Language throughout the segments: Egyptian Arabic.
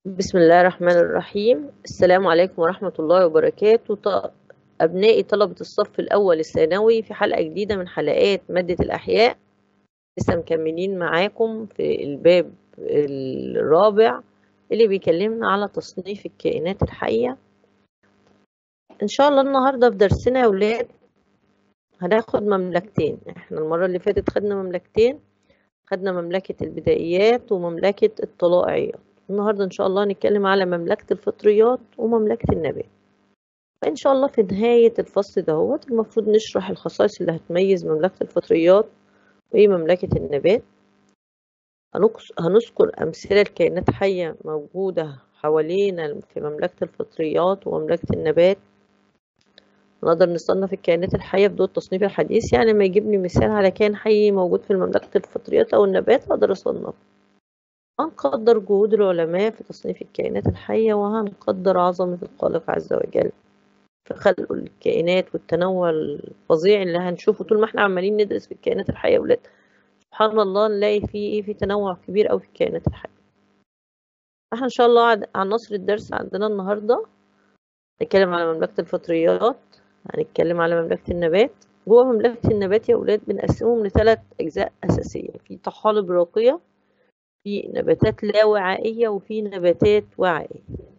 بسم الله الرحمن الرحيم السلام عليكم ورحمة الله وبركاته ط- أبنائي طلبة الصف الأول الثانوي في حلقة جديدة من حلقات مادة الأحياء لسه مكملين معاكم في الباب الرابع اللي بيكلمنا على تصنيف الكائنات الحية إن شاء الله النهاردة في درسنا يا ولاد هناخد مملكتين احنا المرة اللي فاتت خدنا مملكتين خدنا مملكة البدائيات ومملكة الطلائعيات النهاردة إن شاء الله هنتكلم على مملكة الفطريات ومملكة النبات فإن شاء الله في نهاية الفصل دهوت المفروض نشرح الخصائص اللي هتميز مملكة الفطريات وإيه مملكة النبات هنقص- هنذكر أمثلة لكائنات حية موجودة حوالينا في مملكة الفطريات ومملكة النبات نقدر نصنف الكائنات الحية بدون التصنيف الحديث يعني لما يجيبني مثال على كائن حي موجود في مملكة الفطريات أو النبات أقدر أصنفه هنقدر جهود العلماء في تصنيف الكائنات الحية وهنقدر عظمة الخالق عز وجل في خلق الكائنات والتنوع الفظيع اللي هنشوفه طول ما احنا عمالين ندرس في الكائنات الحية يا ولاد سبحان الله نلاقي فيه ايه في تنوع كبير أوي في الكائنات الحية احنا ان شاء الله عن عناصر الدرس عندنا النهاردة هنتكلم على مملكة الفطريات هنتكلم على مملكة النبات جوه مملكة النبات يا ولاد بنقسمهم لثلاث أجزاء أساسية في طحالب راقية في نباتات لا وعائية وفي نباتات وعائية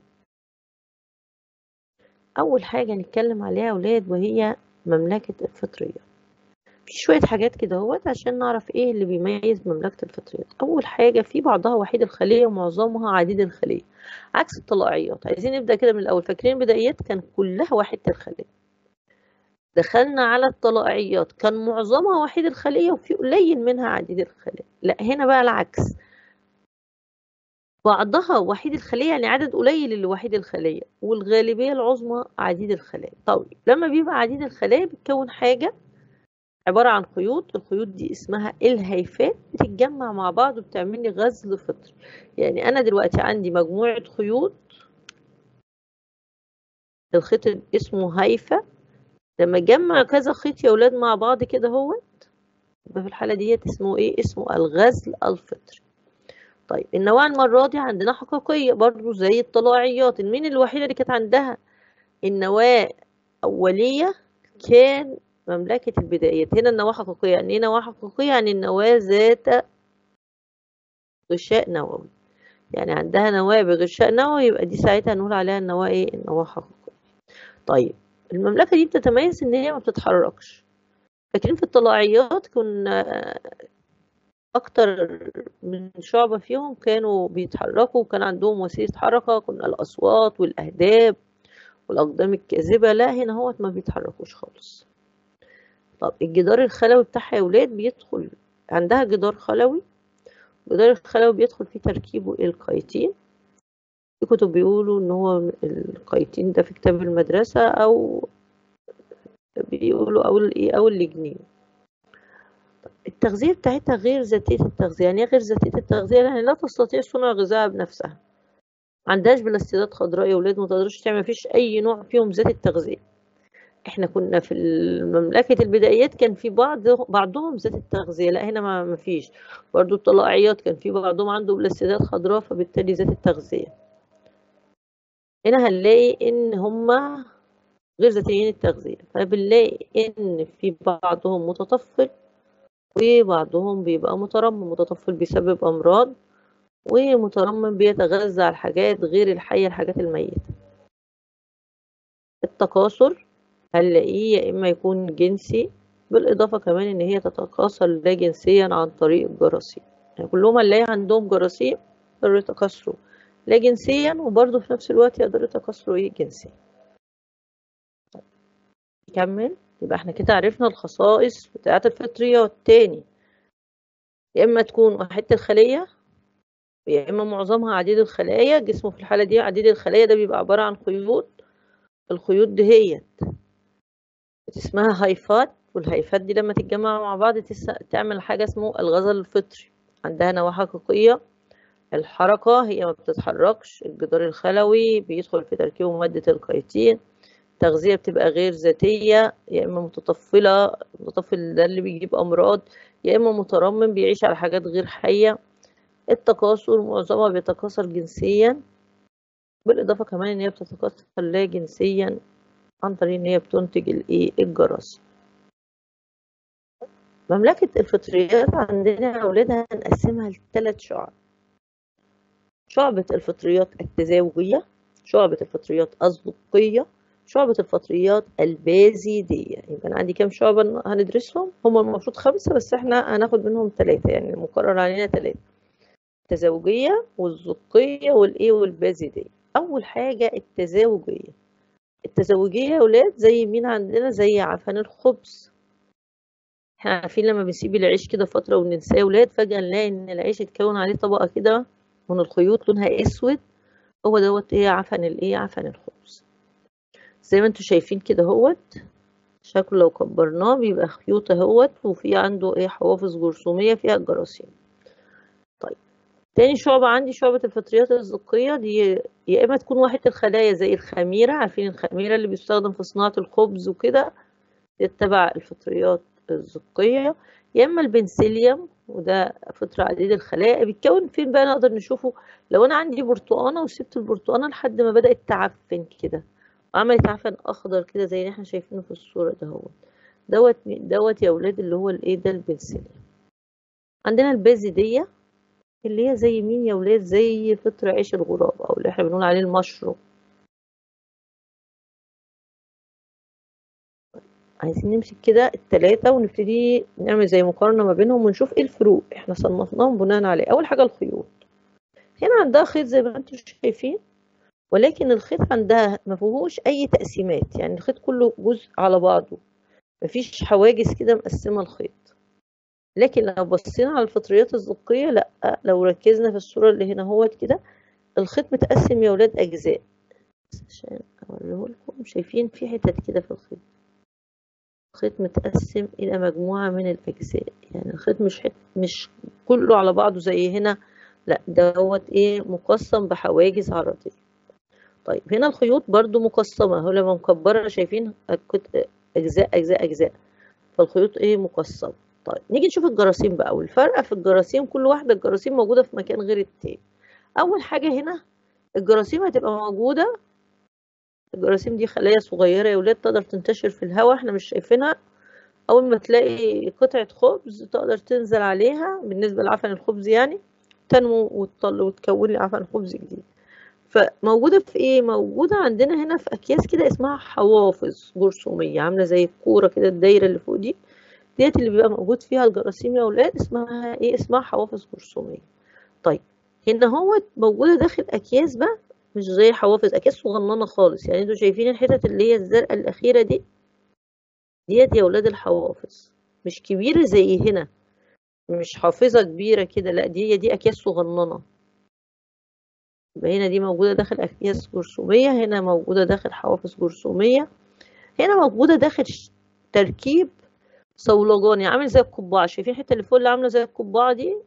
أول حاجة نتكلم عليها يا ولاد وهي مملكة الفطريات في شوية حاجات كده اهوت عشان نعرف ايه اللي بيميز مملكة الفطريات أول حاجة في بعضها وحيد الخلية ومعظمها عديد الخلية عكس الطلائعيات عايزين نبدأ كده من الأول فاكرين البدايات كان كلها وحيدة الخلية دخلنا على الطلائعيات كان معظمها وحيد الخلية وفي قليل منها عديد الخلية لا هنا بقى العكس بعضها وحيد الخلية يعني عدد قليل اللي وحيد الخلية والغالبية العظمى عديد الخلايا طيب لما بيبقى عديد الخلايا بتكون حاجة عبارة عن خيوط الخيوط دي اسمها الهيفات بتتجمع مع بعض وبتعمل لي غزل فطري يعني أنا دلوقتي عندي مجموعة خيوط الخيط اسمه هيفة لما اجمع كذا خيط يا ولاد مع بعض كده اهوت يبقى في الحالة ديت اسمه ايه اسمه الغزل الفطري طيب النواة المرة دي عندنا حقيقية برضو زي الطلائعيات المين الوحيدة اللي كانت عندها النواة أولية كان مملكة البدايات هنا النواة حقيقية يعني ايه نواة حقيقية يعني النواة ذات غشاء نووي يعني عندها نواة بغشاء نووي يبقى دي ساعتها نقول عليها النواة ايه النواة حقيقية طيب المملكة دي بتتميز ان هي ما بتتحركش فاكرين في الطلائعيات كنا اكتر من شعبة فيهم كانوا بيتحركوا وكان عندهم وسيلة حركة كنا الاصوات والاهداب والاقدام الكاذبة لا هنا هوت ما بيتحركوش خالص طب الجدار الخلوي بتاعها يا ولاد بيدخل عندها جدار خلوي الجدار الخلوي بيدخل فيه تركيبه القيتين في كتب بيقولوا ان هو القيتين ده في كتاب المدرسة او بيقولوا او الايه او اللجنين التغذية بتاعتها غير ذاتية التغذية يعني ايه غير ذاتية التغذية يعني لا تستطيع صنع غذائها بنفسها ما عندهاش بلاستيدات خضراء يا ولاد ما تقدرش تعمل مفيش اي نوع فيهم ذات التغذية احنا كنا في مملكة البدايات كان في بعض بعضهم ذات التغذية لا هنا ما مفيش برضو الطلائعيات كان في بعضهم عنده بلاستيدات خضراء فبالتالي ذات التغذية هنا هنلاقي ان هما غير ذاتيين التغذية فبنلاقي ان في بعضهم متطفل وبعضهم بيبقى مترمم متطفل بيسبب أمراض ومترمم بيتغذى على الحاجات غير الحية الحاجات الميتة التكاثر هنلاقيه يا إما يكون جنسي بالإضافة كمان إن هي تتكاثر لا جنسيا عن طريق الجراثيم يعني كلهم هنلاقي عندهم جراثيم يقدروا يتكاثروا لا جنسيا وبرضه في نفس الوقت يقدروا يتكاثروا إيه جنسيا نكمل يبقى احنا كده عرفنا الخصائص بتاعة الفطريات تاني يا إما تكون وحيدة الخلية يا إما معظمها عديد الخلايا جسمه في الحالة دي عديد الخلايا ده بيبقى عبارة عن خيوط الخيوط دهيت اسمها هيفات والهيفات دي لما تتجمع مع بعض تعمل حاجة اسمه الغزل الفطري عندها نواة حقيقية الحركة هي ما بتتحركش الجدار الخلوي بيدخل في تركيبه مادة القيتين التغذية بتبقى غير ذاتية يا إما متطفلة المتطفل ده اللي بيجيب أمراض يا إما مترمم بيعيش على حاجات غير حية التكاثر معظمها بيتكاثر جنسيا بالإضافة كمان إن هي بتتكاثر لا جنسيا عن طريق إن هي بتنتج الإيه الجراثيم مملكة الفطريات عندنا يا أولادها هنقسمها لثلاث شعب شعبة الفطريات التزاوجية شعبة الفطريات الزقية شعبة الفطريات البازيدية يبقى أنا عندي كام شعبة هندرسهم هم المفروض خمسة بس احنا هناخد منهم ثلاثة يعني المقرر علينا ثلاثة التزاوجية والزقية والإيه والبازيدية أول حاجة التزاوجية التزاوجية يا ولاد زي مين عندنا زي عفن الخبز احنا عارفين لما بنسيب العيش كده فترة وننساه يا ولاد فجأة نلاقي إن العيش اتكون عليه طبقة كده من الخيوط لونها أسود هو دوت إيه عفن الإيه عفن الخبز زي ما انتوا شايفين كده هوت شكله لو كبرناه بيبقى خيوط اهوت وفي عنده ايه حوافظ جرثومية فيها الجراثيم طيب تاني شعبة عندي شعبة الفطريات الزقية دي يا إما تكون واحدة الخلايا زي الخميرة عارفين الخميرة اللي بيستخدم في صناعة الخبز وكده دي تبع الفطريات الزقية يا إما البنسليوم وده فطر عديد الخلايا بيتكون فين بقى نقدر نشوفه لو أنا عندي برتقانة وسبت البرتقانة لحد ما بدأت تعفن كده وعملت عفن أخضر كده زي اللي احنا شايفينه في الصورة دهوت دوت دوت يا ولاد اللي هو الايه ده البنسليوم عندنا البازيدية اللي هي زي مين يا ولاد زي فطر عيش الغراب او اللي احنا بنقول عليه المشروم عايزين نمسك كده التلاتة ونبتدي نعمل زي مقارنة ما بينهم ونشوف ايه الفروق احنا صنفناهم بناء عليه اول حاجة الخيوط هنا عندها خيط زي ما انتم شايفين ولكن الخيط عندها ما فيهوش اي تقسيمات يعني الخيط كله جزء على بعضه مفيش حواجز كده مقسمة الخيط لكن لو بصينا على الفطريات الزقية لا لو ركزنا في الصورة اللي هنا هوت كده الخيط متقسم يا ولاد أجزاء عشان أوريه لكم شايفين في حتت كده في الخيط الخيط متقسم إلى مجموعة من الأجزاء يعني الخيط مش حت... مش كله على بعضه زي هنا لا دوت إيه مقسم بحواجز عرضية طيب هنا الخيوط برضو مقسمة هو لما مكبرة شايفين أجزاء أجزاء أجزاء فالخيوط إيه مقسمة طيب نيجي نشوف الجراثيم بقى والفرق في الجراثيم كل واحدة الجراثيم موجودة في مكان غير التاني أول حاجة هنا الجراثيم هتبقى موجودة الجراثيم دي خلايا صغيرة يا ولاد تقدر تنتشر في الهواء احنا مش شايفينها أول ما تلاقي قطعة خبز تقدر تنزل عليها بالنسبة لعفن الخبز يعني تنمو وتطل وتكون لي عفن خبز جديد فموجودة في ايه موجودة عندنا هنا في أكياس كده اسمها حوافظ جرثومية عاملة زي الكورة كده الدايرة اللي فوق دي ديت اللي بيبقى موجود فيها الجراثيم يا ولاد اسمها ايه اسمها حوافظ جرثومية طيب هنا هو موجودة داخل أكياس بقى مش زي حوافظ أكياس صغننة خالص يعني انتوا شايفين الحتت اللي هي الزرقاء الأخيرة دي ديت يا ولاد الحوافظ مش كبيرة زي هنا مش حافظة كبيرة كده لا دي هي دي أكياس صغننة يبقى هنا دي موجودة داخل أكياس جرثومية هنا موجودة داخل حوافظ جرثومية هنا موجودة داخل تركيب صولجاني عامل زي القبعة شايفين الحتة اللي فوق اللي عاملة زي القبعة دي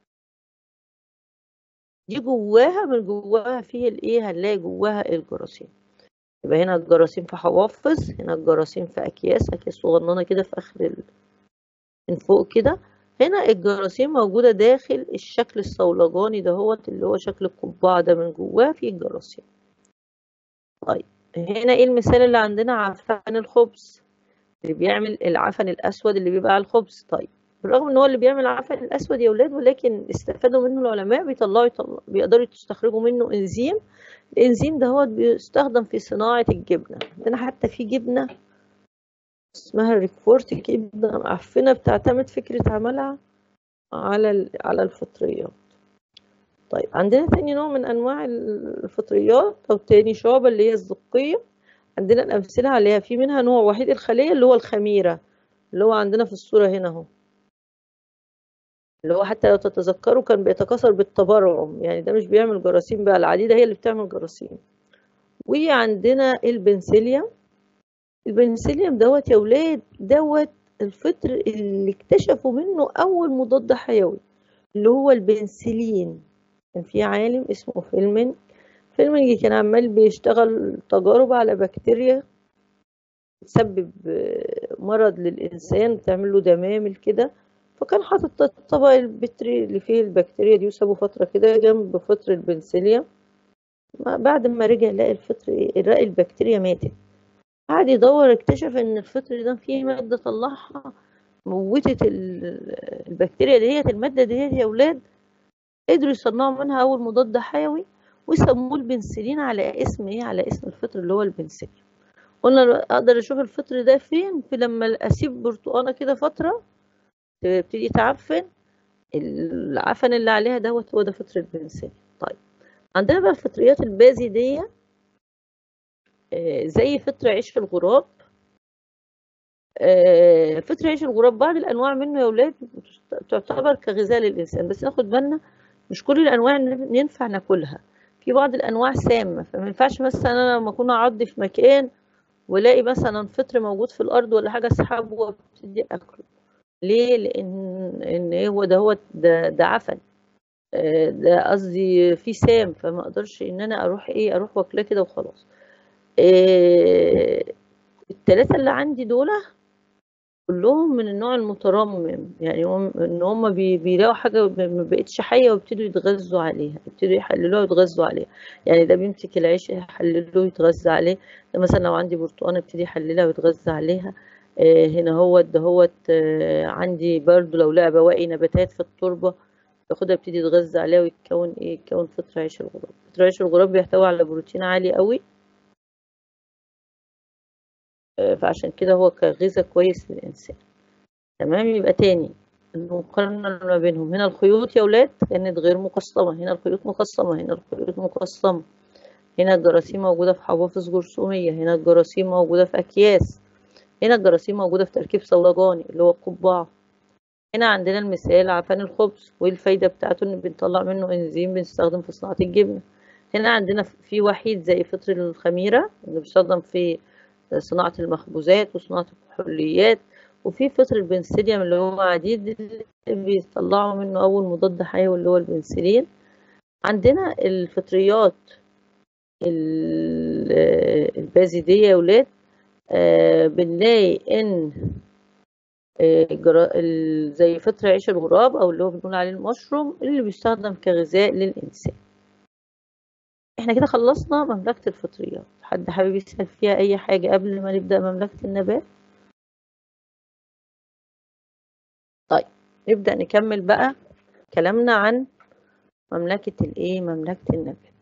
دي جواها من جواها فيه الايه هنلاقي جواها الجراثيم يبقى هنا الجراثيم في حوافظ هنا الجراثيم في أكياس أكياس صغننة كده في آخر ال... من فوق كده هنا الجراثيم موجودة داخل الشكل الصولجاني دهوت اللي هو شكل القبعة ده من جواه فيه الجراثيم طيب هنا ايه المثال اللي عندنا عفن الخبز اللي بيعمل العفن الأسود اللي بيبقى على الخبز طيب بالرغم ان هو اللي بيعمل العفن الأسود يا ولاد ولكن استفادوا منه العلماء بيطلعوا يطلع بيقدروا يستخرجوا منه انزيم الانزيم دهوت بيستخدم في صناعة الجبنة عندنا حتى في جبنة اسمها الريكفورت جبنة معفنة بتعتمد فكرة عملها على على الفطريات طيب عندنا تاني نوع من أنواع الفطريات أو تاني شعبة اللي هي الزقية عندنا الأمثلة عليها في منها نوع وحيد الخلية اللي هو الخميرة اللي هو عندنا في الصورة هنا اهو اللي هو حتى لو تتذكروا كان بيتكاثر بالتبرعم يعني ده مش بيعمل جراثيم بقى العديدة هي اللي بتعمل جراثيم وعندنا البنسليوم البنسليوم دوت يا ولاد دوت الفطر اللي اكتشفوا منه أول مضاد حيوي اللي هو البنسلين كان في عالم اسمه فيلمن فيلمن كان عمال بيشتغل تجارب على بكتيريا تسبب مرض للإنسان بتعمل له دمامل كده فكان حاطط الطبق البتري اللي فيه البكتيريا دي وسابه فترة كده جنب فطر البنسليوم بعد ما رجع لقى الفطر لقى البكتيريا ماتت قعد يدور اكتشف ان الفطر ده فيه ماده طلعها موتت البكتيريا ديت الماده ديت يا اولاد قدروا يصنعوا منها اول مضاد حيوي وسموه البنسلين على اسم ايه على اسم الفطر اللي هو البنسلين قلنا اقدر اشوف الفطر ده فين في لما اسيب برتقانه كده فتره تبتدي تعفن العفن اللي عليها دوت هو ده فطر البنسلين طيب عندنا بقى الفطريات البازيديه زي فطر عيش الغراب فطر عيش الغراب بعض الانواع منه يا اولاد تعتبر كغذاء للانسان بس ناخد بالنا مش كل الانواع ينفع ناكلها في بعض الانواع سامه فما ينفعش مثلا انا لما اكون اعضي في مكان والاقي مثلا فطر موجود في الارض ولا حاجه اسحبه وابتدي اكله ليه لان ان هو ده هو ده, ده عفن ده قصدي في سام فما اقدرش ان انا اروح ايه اروح واكلاه كده وخلاص إيه التلاتة اللي عندي دول كلهم من النوع المترمم يعني هم ان هم بيلاقوا حاجه ما بقتش حيه ويبتدوا يتغذوا عليها يبتدوا يحللوها ويتغذوا عليها يعني ده بيمسك العيش يحلله ويتغذى عليه ده مثلا لو عندي برتقانه يبتدي يحللها ويتغذى عليها آه هنا هو ده هو آه عندي برضو لو لقى بواقي نباتات في التربه ياخدها يبتدي يتغذى عليها ويتكون ايه يتكون فطر عيش الغراب فطر عيش الغراب بيحتوي على بروتين عالي قوي فعشان كده هو كغذاء كويس للإنسان تمام يبقى تاني المقارنة ما بينهم هنا الخيوط يا ولاد كانت غير مقسمة هنا الخيوط مقسمة هنا الخيوط مقسمة هنا الجراثيم موجودة في حوافظ جرثومية هنا الجراثيم موجودة في أكياس هنا الجراثيم موجودة في تركيب صولجاني اللي هو القبعة هنا عندنا المثال عفان الخبز والفايدة بتاعته إن بنطلع منه إنزيم بنستخدم في صناعة الجبنة هنا عندنا في وحيد زي فطر الخميرة اللي بيستخدم في صناعة المخبوزات وصناعة الكحوليات وفي فطر البنسليوم اللي هو عديد اللي بيطلعوا منه أول مضاد حيوي اللي هو البنسلين عندنا الفطريات البازيدية يا ولاد آه بنلاقي إن آه زي فطر عيش الغراب أو اللي هو بنقول عليه المشروم اللي بيستخدم كغذاء للإنسان احنا كده خلصنا مملكة الفطريات حد حابب يسأل فيها أي حاجة قبل ما نبدأ مملكة النبات طيب نبدأ نكمل بقى كلامنا عن مملكة الإيه مملكة النبات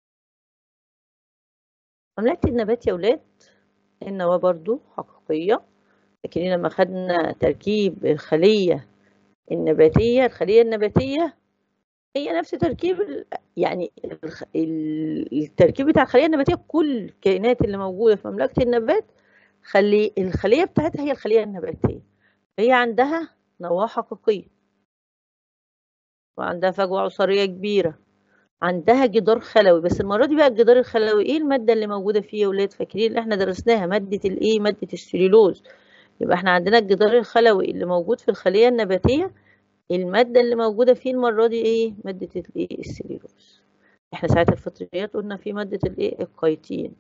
مملكة النبات يا ولاد النواة برضو حقيقية لكن لما خدنا تركيب الخلية النباتية الخلية النباتية هي نفس تركيب يعني التركيب بتاع الخليه النباتيه كل الكائنات اللي موجوده في مملكه النبات خلي الخليه بتاعتها هي الخليه النباتيه هي عندها نواه حقيقيه وعندها فجوه عصاريه كبيره عندها جدار خلوي بس المره دي بقى الجدار الخلوي ايه الماده اللي موجوده فيه يا ولاد فاكرين اللي احنا درسناها ماده الايه ماده السليلوز يبقى احنا عندنا الجدار الخلوي اللي موجود في الخليه النباتيه المادة اللي موجودة فيه المرة دي ايه مادة الايه السليلوز احنا ساعة الفطريات قلنا في مادة الايه القيتين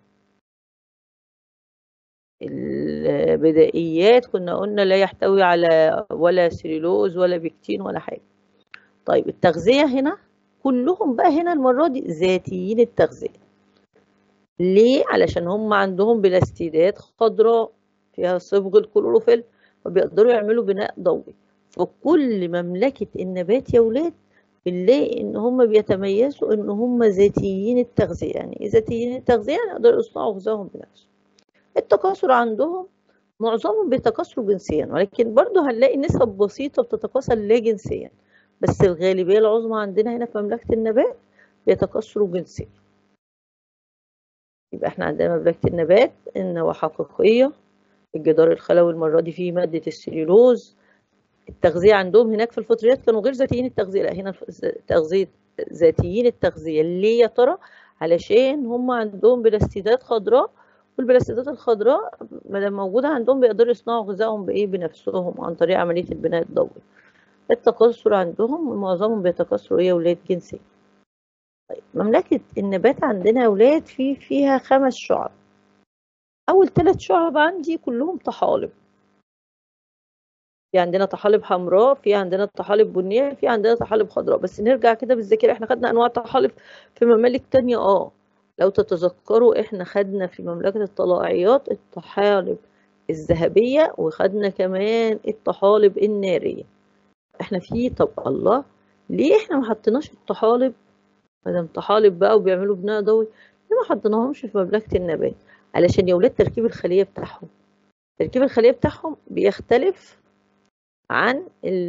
البدائيات كنا قلنا لا يحتوي على ولا سليلوز ولا بكتين ولا حاجة طيب التغذية هنا كلهم بقى هنا المرة دي ذاتيين التغذية ليه؟ علشان هم عندهم بلاستيدات خضراء فيها صبغ الكلوروفيل وبيقدروا يعملوا بناء ضوئي فكل مملكة النبات يا ولاد بنلاقي ان هم بيتميزوا ان هم ذاتيين التغذية يعني ايه ذاتيين التغذية يعني يقدروا يصنعوا غذائهم بنفسهم التكاثر عندهم معظمهم بيتكاثروا جنسيا ولكن برضه هنلاقي نسب بسيطة بتتكاثر لا جنسيا بس الغالبية العظمى عندنا هنا في مملكة النبات بيتكاثروا جنسيا يبقى احنا عندنا مملكة النبات النواة حقيقية الجدار الخلوي المرة دي فيه مادة السليلوز التغذية عندهم هناك في الفطريات كانوا غير ذاتيين التغذية لا هنا تغذية ذاتيين التغذية ليه يا ترى علشان هم عندهم بلاستيدات خضراء والبلاستيدات الخضراء ما دام موجودة عندهم بيقدروا يصنعوا غذائهم بإيه بنفسهم عن طريق عملية البناء الضوئي التكاثر عندهم معظمهم بيتكاثروا إيه ولاد جنسي طيب مملكة النبات عندنا يا ولاد في فيها خمس شعب أول ثلاث شعب عندي كلهم طحالب في عندنا طحالب حمراء في عندنا طحالب بنيه في عندنا طحالب خضراء بس نرجع كده بالذاكره احنا خدنا انواع طحالب في ممالك تانية اه لو تتذكروا احنا خدنا في مملكة الطلائعيات الطحالب الذهبية وخدنا كمان الطحالب النارية احنا في طب الله ليه احنا ما حطيناش الطحالب مادام طحالب بقى وبيعملوا بناء ضوئي ليه ما حطيناهمش في مملكة النبات علشان يا ولاد تركيب الخلية بتاعهم تركيب الخلية بتاعهم بيختلف عن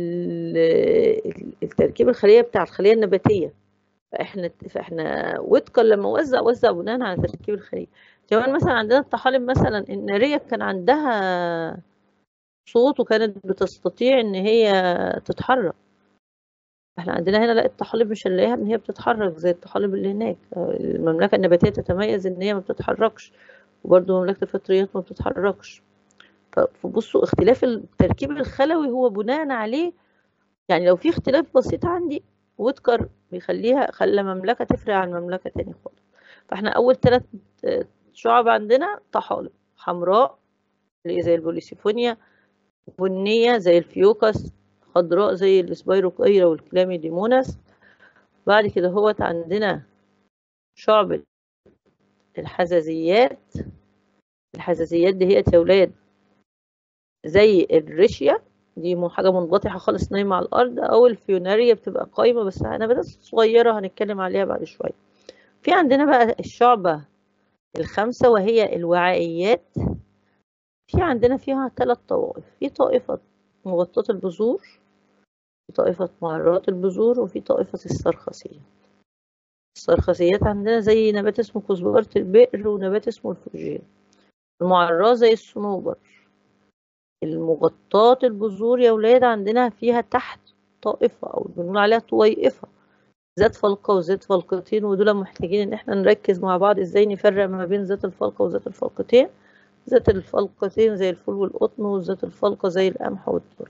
التركيب الخلية بتاع الخلية النباتية فاحنا فاحنا وفقا لما وزع وزع بناء على تركيب الخلية كمان مثلا عندنا الطحالب مثلا النارية كان عندها صوت وكانت بتستطيع ان هي تتحرك احنا عندنا هنا لا الطحالب مش هنلاقيها ان هي بتتحرك زي الطحالب اللي هناك المملكة النباتية تتميز ان هي ما بتتحركش وبرضه مملكة الفطريات ما بتتحركش فبصوا اختلاف التركيب الخلوي هو بناء عليه يعني لو في اختلاف بسيط عندي وودكر بيخليها خلى مملكة تفرق عن مملكة تاني خالص فاحنا أول ثلاث شعب عندنا طحالب حمراء اللي زي البوليسيفونيا بنية زي الفيوكس خضراء زي السبايروكايرا والكلاميديموناس بعد كده هوت عندنا شعب الحزازيات الحزازيات دي هي يا ولاد زي الريشيا دي حاجة منبطحة خالص نايمة على الأرض أو الفيوناريا بتبقى قايمة بس نباتات صغيرة هنتكلم عليها بعد شوية في عندنا بقى الشعبة الخامسة وهي الوعائيات في عندنا فيها ثلاث طوائف في طائفة مغطاة البذور في طائفة معرات البذور وفي طائفة السرخسية السرخسيات عندنا زي نبات اسمه كزبرة البئر ونبات اسمه الفوجين المعراه زي الصنوبر المغطاة البذور يا ولاد عندنا فيها تحت طائفة أو بنقول عليها طويقفة ذات فلقة وذات فلقتين ودول محتاجين إن احنا نركز مع بعض إزاي نفرق ما بين ذات الفلقة وذات الفلقتين ذات الفلقتين زي الفول والقطن وذات الفلقة زي القمح والذرة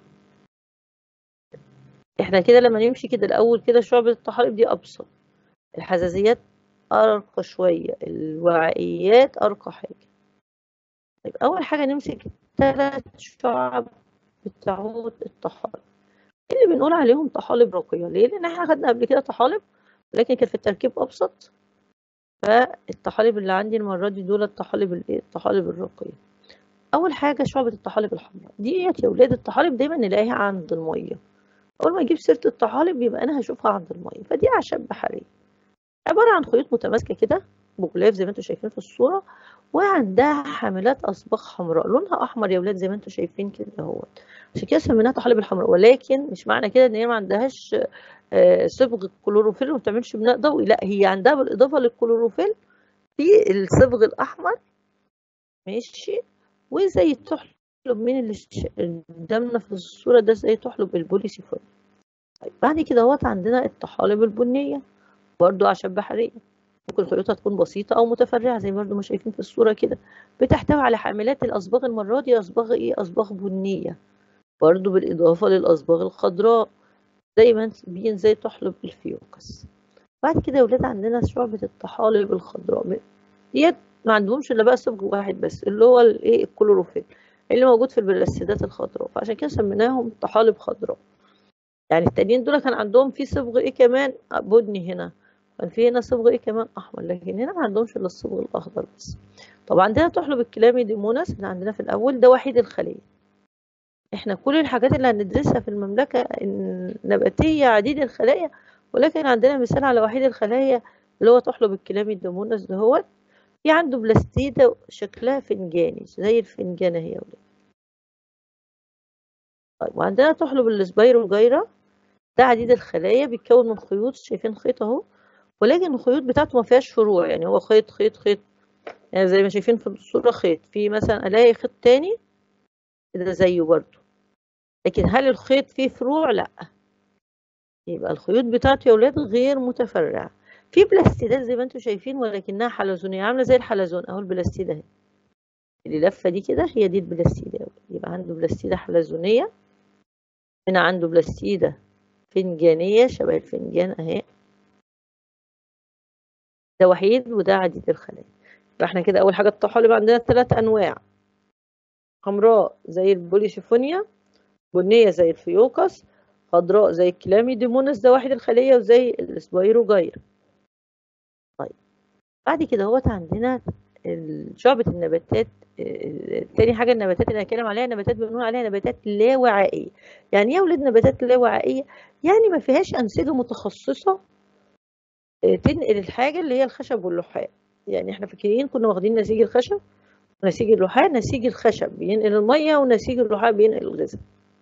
احنا كده لما نمشي كده الأول كده شعبة الطحالب دي أبسط الحزازيات أرقى شوية الوعائيات أرقى حاجة طيب أول حاجة نمسك ثلاث شعب بتعود الطحالب اللي بنقول عليهم طحالب راقية ليه؟ لأن احنا خدنا قبل كده طحالب ولكن كان في التركيب أبسط فالطحالب اللي عندي المرة دي دول الطحالب الايه؟ الطحالب الراقية أول حاجة شعبة الطحالب الحمراء ديت يا ولاد الطحالب دايما نلاقيها عند المية أول ما أجيب سيرة الطحالب يبقى أنا هشوفها عند المية فدي أعشاب بحرية عبارة عن خيوط متماسكة كده بغلاف زي ما انتم شايفين في الصورة وعندها حاملات أصباغ حمراء لونها أحمر يا ولاد زي ما انتم شايفين كده اهوت عشان كده سميناها طحالب الحمراء ولكن مش معنى كده ان هي ما عندهاش صبغ الكلوروفيل وما بتعملش بناء ضوئي لا هي عندها بالإضافة للكلوروفيل في الصبغ الأحمر ماشي وزي تحلب من اللي قدامنا في الصورة ده زي تحلب البوليسيفون طيب بعد كده اهوت عندنا الطحالب البنية برضو أعشاب بحرية ممكن خيوطها تكون بسيطة أو متفرعة زي برضو ما شايفين في الصورة كده بتحتوي على حاملات الأصباغ المرة دي أصباغ إيه؟ أصباغ بنية برضو بالإضافة للأصباغ الخضراء دايما بين زي تحلب الفيوكس بعد كده يا ولاد عندنا شعبة الطحالب الخضراء ديت ما عندهمش إلا بقى صبغ واحد بس اللي هو الإيه الكلوروفيل اللي موجود في البلاستيدات الخضراء فعشان كده سميناهم طحالب خضراء يعني التانيين دول كان عندهم في صبغ إيه كمان بني هنا كان في هنا صبغ ايه كمان احمر لكن هنا ما عندهمش الا الصبغ الاخضر بس طب عندنا تحلب الكلاميديموناس اللي عندنا في الاول ده وحيد الخليه احنا كل الحاجات اللي هندرسها في المملكه النباتيه عديد الخلايا ولكن عندنا مثال على وحيد الخلايا اللي هو تحلب الكلاميديموناس ده هو في عنده بلاستيدة شكلها فنجاني زي الفنجانة هي ولاد طيب وعندنا تحلب السبايروجايرا ده عديد الخلايا بيتكون من خيوط شايفين خيط اهو ولكن الخيوط بتاعته ما فيهاش فروع يعني هو خيط خيط خيط يعني زي ما شايفين في الصورة خيط في مثلا الاقي خيط تاني كده زيه برضو لكن هل الخيط فيه فروع لا يبقى الخيوط بتاعته يا ولاد غير متفرعة في بلاستيدات زي ما انتم شايفين ولكنها حلزونية عاملة زي الحلزون اهو البلاستيدة اهي اللي لفة دي كده هي دي البلاستيدة يا ولاد يبقى عنده بلاستيدة حلزونية هنا عنده بلاستيدة فنجانية شبه الفنجان اهي ده وحيد وده عديد الخلايا فاحنا كده اول حاجه الطحالب عندنا ثلاث انواع حمراء زي البوليشيفونيا بنيه زي الفيوكس خضراء زي الكلاميديمونس ده واحد الخليه وزي السبايروجايرا طيب بعد كده هوت عندنا ال- شعبة النباتات آه، تاني حاجة النباتات اللي هنتكلم عليها نباتات بنقول عليها نباتات لا وعائية يعني ايه يا ولاد نباتات لا وعائية يعني ما فيهاش أنسجة متخصصة آه، تنقل الحاجة اللي هي الخشب واللحاء يعني احنا فاكرين كنا واخدين نسيج الخشب ونسيج اللحاء نسيج الخشب بينقل المية ونسيج اللحاء بينقل الغذاء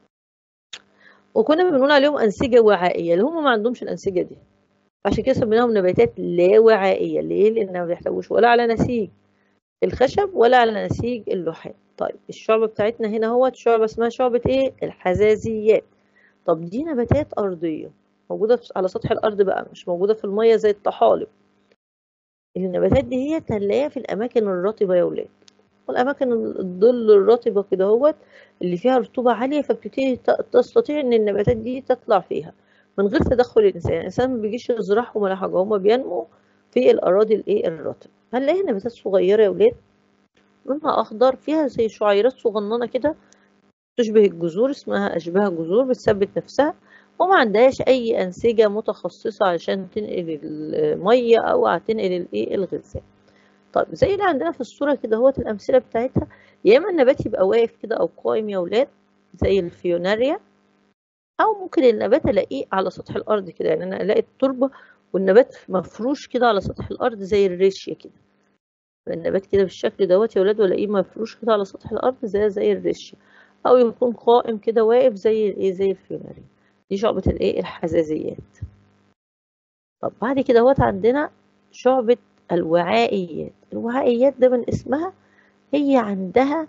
وكنا بنقول عليهم أنسجة وعائية اللي هم ما عندهمش الأنسجة دي عشان كده سميناهم نباتات لا وعائية ليه؟ لأنها ما بيحتويش ولا على نسيج الخشب ولا على نسيج اللحاء طيب الشعبة بتاعتنا هنا هو شعبة اسمها شعبة ايه؟ الحزازيات طب دي نباتات أرضية موجودة في- على سطح الأرض بقى مش موجودة في المية زي الطحالب النباتات دي هي هنلاقيها في الأماكن الرطبة يا ولاد والأماكن الظل الرطبة كده هوت اللي فيها رطوبة عالية فبتبتدي ت- تستطيع إن النباتات دي تطلع فيها من غير تدخل الإنسان الإنسان ما بيجيش يزرعهم ولا حاجة هما بينمو في الأراضي الإيه الرطبة هنلاقي نباتات صغيرة يا ولاد لونها أخضر فيها زي شعيرات صغننة كده تشبه الجذور اسمها أشباه جذور بتثبت نفسها وما عندهاش أي أنسجة متخصصة عشان تنقل المية أو هتنقل الإيه الغذاء طيب زي اللي عندنا في الصورة كده هوت الأمثلة بتاعتها يا إما النبات يبقى واقف كده أو قائم يا ولاد زي الفيوناريا أو ممكن النبات ألاقيه على سطح الأرض كده يعني أنا ألاقي التربة والنبات مفروش كده على سطح الأرض زي الريشيا كده النبات كده بالشكل دوت يا ولاد والاقيه مفروش كده على سطح الأرض زي زي الريشيا أو يكون قائم كده واقف زي الإيه زي الفيوناريا دي شعبة الإيه الحزازيات طب بعد كده هوت عندنا شعبة الوعائيات الوعائيات ده من اسمها هي عندها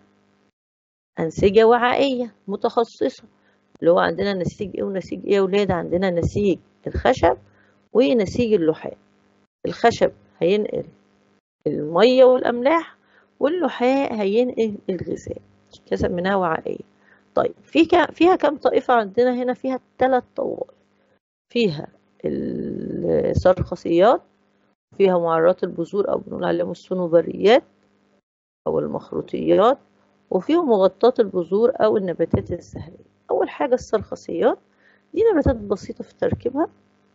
أنسجة وعائية متخصصة اللي هو عندنا نسيج إيه ونسيج إيه يا ولاد عندنا نسيج الخشب ونسيج اللحاء الخشب هينقل المية والأملاح واللحاء هينقل الغذاء كده سميناها وعائية طيب في كا فيها كم طائفة عندنا هنا فيها ثلاث طوائف فيها السرخسيات فيها معرات البذور أو بنقول عليهم الصنوبريات أو المخروطيات وفيهم مغطاة البذور أو النباتات الزهرية أول حاجة السرخسيات دي نباتات بسيطة في تركيبها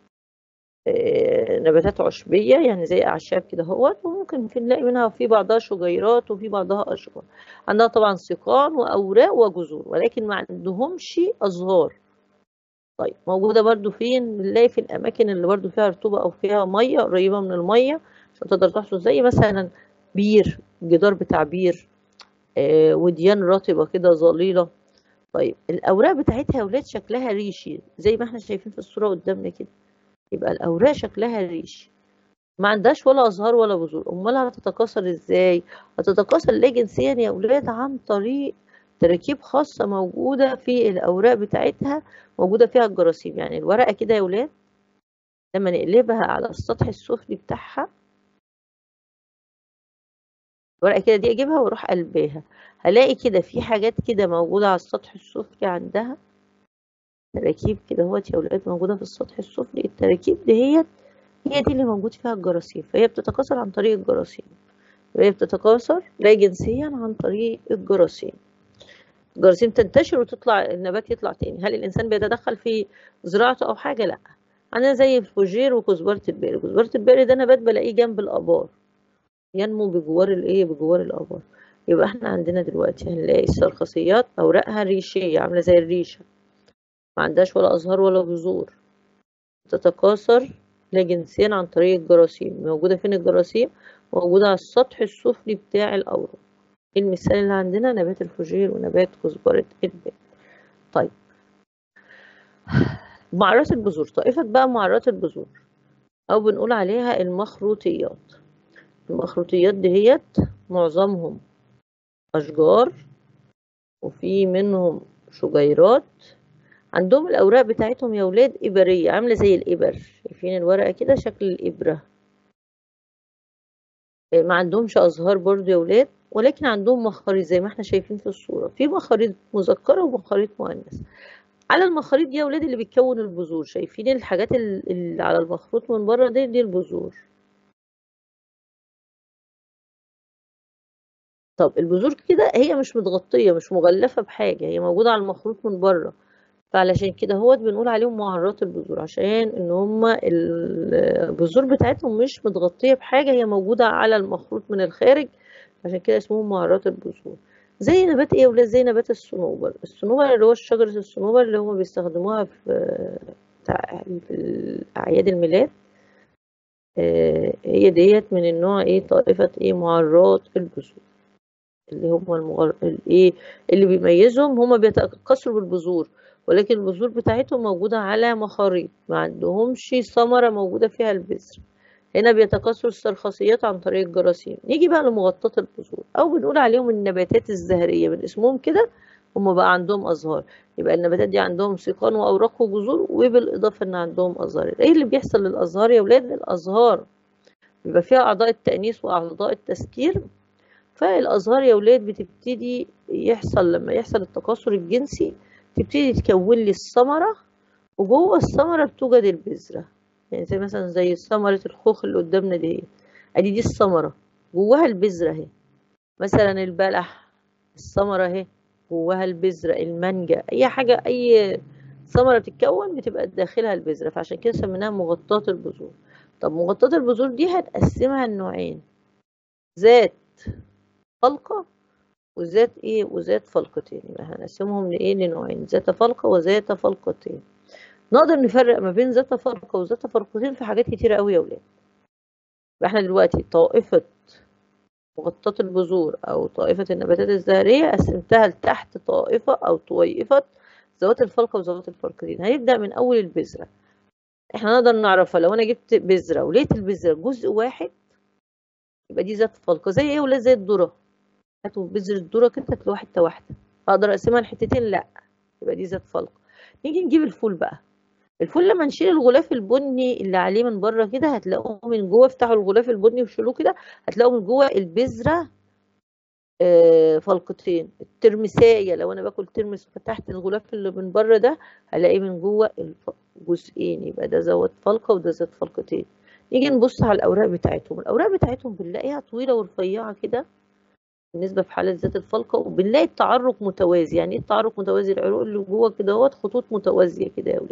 آه، نباتات عشبية يعني زي أعشاب كده هوت وممكن في نلاقي منها في بعضها شجيرات وفي بعضها أشجار عندها طبعا سيقان وأوراق وجذور ولكن ما عندهمش أزهار طيب موجودة برضو فين بنلاقي في الأماكن اللي برضو فيها رطوبة أو فيها مية قريبة من المية عشان تقدر تحصل زي مثلا بير جدار بتاع بير آه، وديان رطبة كده ظليلة طيب الأوراق بتاعتها يا ولاد شكلها ريشي زي ما احنا شايفين في الصورة قدامنا كده يبقى الأوراق شكلها ريشي ما عندهاش ولا أزهار ولا بذور أمال هتتكاثر إزاي؟ هتتكاثر لا جنسيا يا ولاد عن طريق تراكيب خاصة موجودة في الأوراق بتاعتها موجودة فيها الجراثيم يعني الورقة كده يا ولاد لما نقلبها على السطح السفلي بتاعها الورقة كده دي أجيبها وأروح قلباها هلاقي كده في حاجات كده موجودة على السطح السفلي عندها تراكيب كده اهوت يا ولاد موجودة في السطح السفلي التراكيب دي هي هي دي اللي موجود فيها الجراثيم فهي بتتكاثر عن طريق الجراثيم وهي بتتكاثر لا جنسيا عن طريق الجراثيم الجراثيم تنتشر وتطلع النبات يطلع تاني هل الإنسان بيتدخل في زراعته أو حاجة لأ عندنا زي الفوجير وكزبرة البئر كزبرة البئر ده نبات بلاقيه جنب الآبار ينمو بجوار الايه بجوار الآبار يبقى احنا عندنا دلوقتي هنلاقي السرخسيات أوراقها ريشية عاملة زي الريشة ما عندهاش ولا أزهار ولا بذور تتكاثر لا جنسيا عن طريق الجراثيم موجودة فين الجراثيم موجودة على السطح السفلي بتاع الأوراق المثال اللي عندنا نبات الفوجير ونبات كزبرة البئر طيب معرات البذور طائفة بقى معرات البذور أو بنقول عليها المخروطيات المخروطيات دهيت معظمهم أشجار وفي منهم شجيرات عندهم الأوراق بتاعتهم يا ولاد إبرية عاملة زي الإبر شايفين الورقة كده شكل الإبرة ما عندهمش أزهار برضو يا ولاد ولكن عندهم مخاريط زي ما احنا شايفين في الصورة في مخاريط مذكرة ومخاريط مؤنث على المخاريط دي يا ولاد اللي بتكون البذور شايفين الحاجات اللي على المخروط من بره دي دي البذور طب البذور كده هي مش متغطية مش مغلفة بحاجة هي موجودة على المخروط من بره فعلشان كده هو بنقول عليهم معرات البذور عشان ان هما البذور بتاعتهم مش متغطيه بحاجه هي موجوده على المخروط من الخارج عشان كده اسمهم معرات البذور زي نبات ايه يا ولاد زي نبات الصنوبر الصنوبر اللي هو شجره الصنوبر اللي هما بيستخدموها في في اعياد الميلاد هي ديت من النوع ايه طائفه ايه معرات البذور اللي هم المغر... الايه اللي بيميزهم هم بيتكاثروا بالبذور ولكن البذور بتاعتهم موجودة على مخاريط ما عندهمش ثمرة موجودة فيها البذر هنا بيتكاثروا السرخصيات عن طريق الجراثيم نيجي بقى لمغطاة البذور أو بنقول عليهم النباتات الزهرية من اسمهم كده هم بقى عندهم أزهار يبقى النباتات دي عندهم سيقان وأوراق وجذور وبالإضافة إن عندهم أزهار إيه اللي بيحصل للأزهار يا ولاد الأزهار بيبقى فيها أعضاء التأنيث وأعضاء التسكير فالأزهار يا ولاد بتبتدي يحصل لما يحصل التكاثر الجنسي تبتدي تكون لي الثمرة وجوه الثمرة بتوجد البذرة يعني زي مثلا زي ثمرة الخوخ اللي قدامنا دي ادي دي الثمرة جواها البذرة اهي مثلا البلح الثمرة اهي جواها البذرة المانجا اي حاجة اي ثمرة بتتكون بتبقى داخلها البذرة فعشان كده سميناها مغطاة البذور طب مغطاة البذور دي هنقسمها لنوعين ذات فلقة وذات ايه وذات فلقتين يبقى هنقسمهم لايه لنوعين ذات فلقة وذات فلقتين نقدر نفرق ما بين ذات فلقة وذات فلقتين في حاجات كتيرة قوي يا ولاد احنا دلوقتي طائفة مغطاة البذور او طائفة النباتات الزهرية قسمتها لتحت طائفة او طويفة ذوات الفلقة وذوات الفلقتين هنبدأ من اول البذرة احنا نقدر نعرفها لو انا جبت بذرة ولقيت البذرة جزء واحد يبقى دي ذات فلقة زي ايه ولاد زي الذرة هاتوا بذرة الذرة كده هتلاقوها حتة واحدة اقدر اقسمها لحتتين لا يبقى دي ذات فلقة نيجي نجيب الفول بقى الفول لما نشيل الغلاف البني اللي عليه من بره كده هتلاقوه من جوه افتحوا الغلاف البني وشيلوه كده هتلاقوا من جوه البذرة آه فلقتين الترمساية لو انا باكل ترمس وفتحت الغلاف اللي من بره ده هلاقي من جوه جزئين يبقى ده ذات فلقة وده ذات فلقتين نيجي نبص على الاوراق بتاعتهم الاوراق بتاعتهم بنلاقيها طويله ورفيعه كده بالنسبه في حاله ذات الفلقه وبنلاقي التعرق متوازي يعني ايه التعرق متوازي العروق اللي جوه كده اهوت خطوط متوازيه كده يا ولاد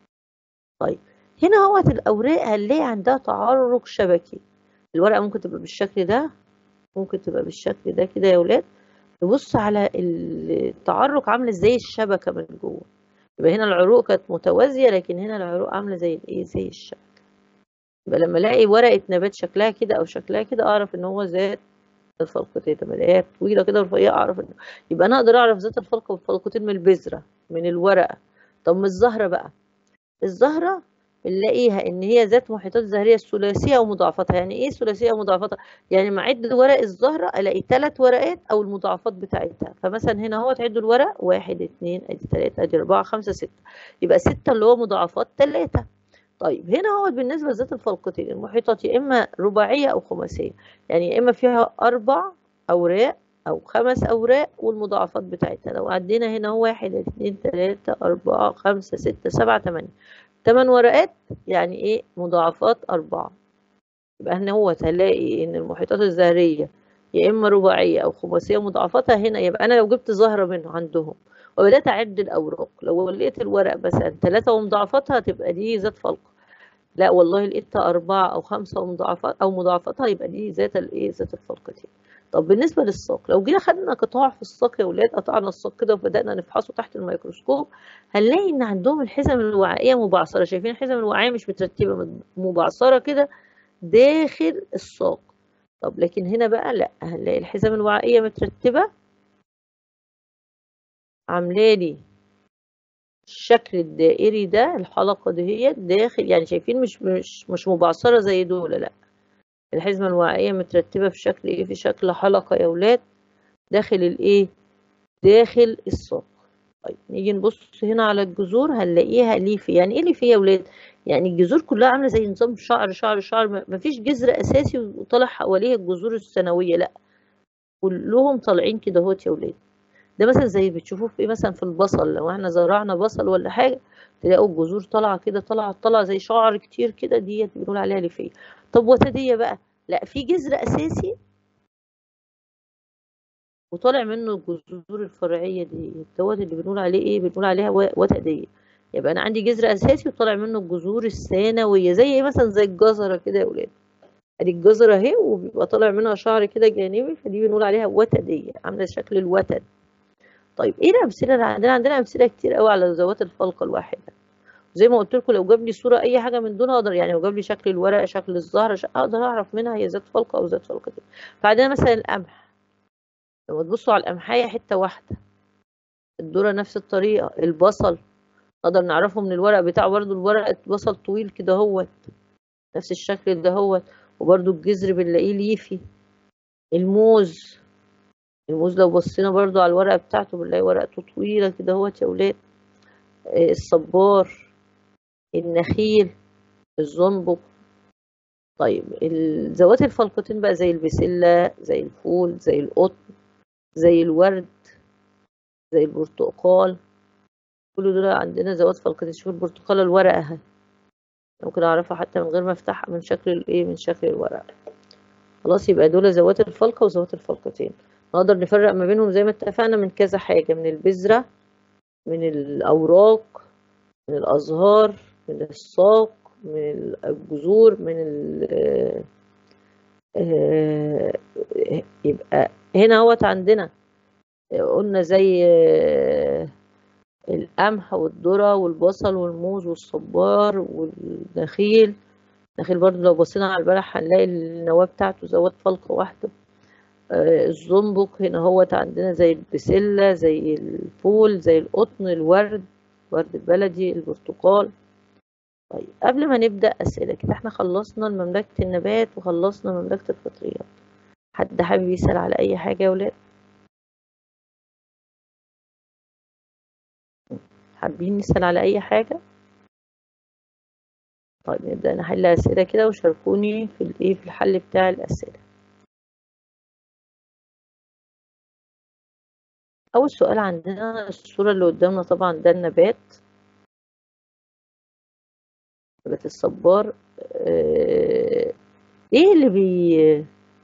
طيب هنا اهوت الاوراق هنلاقي عندها تعرق شبكي الورقه ممكن تبقى بالشكل ده ممكن تبقى بالشكل ده كده يا ولاد نبص على التعرق عامله زي الشبكه من جوه يبقى هنا العروق كانت متوازيه لكن هنا العروق عامله زي الايه زي الشبكه يبقى لما الاقي ورقه نبات شكلها كده او شكلها كده اعرف ان هو ذات الفلقتين لما الاقيها طويله كده ورفيعه اعرف ان يبقى انا اقدر اعرف ذات الفلقه والفلقتين من البذره من الورقه طب من الزهره بقى الزهره بنلاقيها ان هي ذات محيطات زهريه ثلاثيه ومضاعفتها يعني ايه ثلاثيه ومضاعفتها يعني ما اعد ورق الزهره الاقي ثلاث ورقات او المضاعفات بتاعتها فمثلا هنا اهو تعد الورق واحد اتنين ادي ثلاثه ادي اربعه خمسه سته يبقى سته اللي هو مضاعفات ثلاثه طيب هنا هو بالنسبة لذات الفلقتين المحيطات يا إما رباعية أو خماسية يعني يا إما فيها أربع أوراق أو خمس أوراق والمضاعفات بتاعتها لو عدينا هنا هو واحد اتنين تلاتة أربعة خمسة ستة سبعة تمانية تمن ورقات يعني إيه مضاعفات أربعة يبقى هنا هو هنلاقي إن المحيطات الزهرية يا إما رباعية أو خماسية مضاعفاتها هنا يبقى أنا لو جبت زهرة منه عندهم وبدأت أعد الأوراق لو لقيت الورق مثلا ثلاثة ومضاعفاتها تبقى دي ذات فلقة لا والله لقيتها أربعة أو خمسة ومضاعفات أو مضاعفاتها يبقى دي ذات الإيه ذات الفلقتين طب بالنسبة للساق لو جينا خدنا قطاع في الساق يا ولاد قطعنا الساق كده وبدأنا نفحصه تحت الميكروسكوب هنلاقي إن عندهم الحزم الوعائية مبعثرة شايفين الحزم الوعائية مش مترتبة مبعثرة كده داخل الساق طب لكن هنا بقى لا هنلاقي الحزم الوعائية مترتبة عامله لي الشكل الدائري ده الحلقة دهيت داخل يعني شايفين مش مش مش مبعثرة زي دول لا الحزمة الوعائية مترتبة في شكل ايه في شكل حلقة يا ولاد داخل الايه داخل الساق طيب نيجي نبص هنا على الجذور هنلاقيها ليفي يعني ايه ليفي يا ولاد يعني الجذور كلها عامله زي نظام شعر شعر شعر مفيش جذر اساسي وطالع حواليه الجذور الثانويه لا كلهم طالعين كده اهوت يا ولاد ده مثلا زي بتشوفوه في مثلا في البصل لو احنا زرعنا بصل ولا حاجه تلاقوا الجذور طالعه كده طالعه طالعه زي شعر كتير كده ديت بنقول عليها ليفيه طب وتديه بقى لا في جذر اساسي وطالع منه الجذور الفرعية دي دوت اللي بنقول عليه ايه بنقول عليها وتدية يبقى انا عندي جذر اساسي وطالع منه الجذور الثانوية زي ايه مثلا زي الجزرة كده يا ولاد ادي الجزرة اهي وبيبقى طالع منها شعر كده جانبي فدي بنقول عليها وتدية عاملة شكل الوتد طيب ايه الامثله اللي عندنا عندنا امثله كتير قوي على ذوات الفلقه الواحده زي ما قلت لكم لو جاب لي صوره اي حاجه من دول اقدر يعني لو جاب لي شكل الورق شكل الزهره شكل اقدر اعرف منها هي ذات فلقه او ذات فلقتين فعندنا مثلا القمح لما تبصوا على القمحيه حته واحده الذره نفس الطريقه البصل نقدر نعرفه من الورق بتاعه برضو الورق بصل طويل كده هوت نفس الشكل ده هوت وبرضو الجذر بنلاقيه ليفي الموز الموز لو بصينا برضو على الورقة بتاعته بنلاقي ورقته طويلة كده اهوت يا ولاد الصبار النخيل الزنبق طيب ذوات الفلقتين بقى زي البسلة زي الفول زي القطن زي الورد زي البرتقال كل دول عندنا ذوات فلقتين شوف البرتقالة الورقة اهي ممكن اعرفها حتى من غير ما افتحها من شكل الايه من شكل الورقة خلاص يبقى دول ذوات الفلقة وذوات الفلقتين نقدر نفرق ما بينهم زي ما اتفقنا من كذا حاجة من البذرة من الأوراق من الأزهار من الساق من الجذور من ال يبقى هنا اهوت عندنا قلنا زي القمح والذرة والبصل والموز والصبار والنخيل النخيل برضو لو بصينا على البلح هنلاقي النواة بتاعته ذوات فلقة واحدة الزنبق هنا هوت عندنا زي البسلة زي الفول زي القطن الورد ورد البلدي البرتقال طيب قبل ما نبدأ أسئلة كده احنا خلصنا مملكة النبات وخلصنا مملكة الفطريات حد حابب يسأل على أي حاجة يا ولاد حابين نسأل على أي حاجة طيب نبدأ نحل أسئلة كده وشاركوني في الإيه في الحل بتاع الأسئلة أول سؤال عندنا الصورة اللي قدامنا طبعا ده النبات نبات الصبار اه ايه اللي بي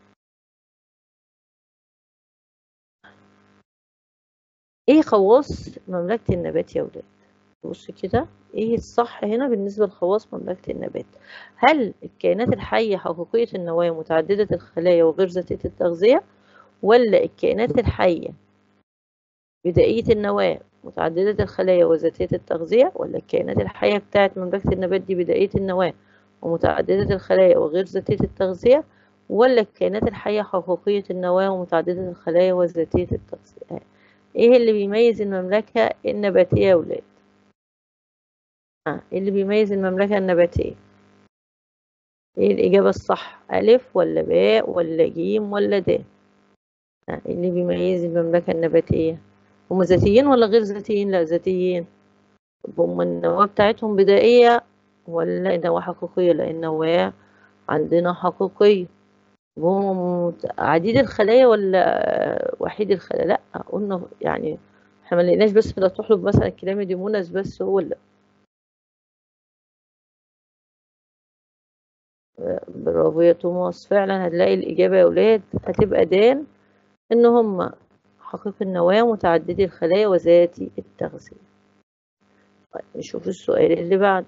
ايه خواص مملكة النبات يا ولاد بص كده ايه الصح هنا بالنسبة لخواص مملكة النبات هل الكائنات الحية حقيقية النواة متعددة الخلايا وغير ذاتية التغذية ولا الكائنات الحية بدائية النواة متعددة الخلايا وذاتية التغذية ولا الكائنات الحية بتاعة مملكة النبات دي بدائية النواة ومتعددة الخلايا وغير ذاتية التغذية ولا الكائنات الحية حقيقية النواة ومتعددة الخلايا وذاتية التغذية ايه اللي بيميز المملكة النباتية يا ولاد آه. ايه اللي بيميز المملكة النباتية ايه الإجابة الصح ألف ولا باء ولا جيم ولا د آه. ايه اللي بيميز المملكة النباتية هم ذاتيين ولا غير ذاتيين لا ذاتيين هم النواة بتاعتهم بدائية ولا نواة حقيقية لأن النواة عندنا حقيقية هم عديد الخلايا ولا وحيد الخلايا لا قلنا يعني احنا ما لقيناش بس لا تحلب مثلا كلاميديمونس بس هو اللي برافو يا توماس فعلا هتلاقي الإجابة يا ولاد هتبقى دال إن هم حقيقي النواة متعددي الخلايا وذاتي التغذية طيب نشوف السؤال اللي بعده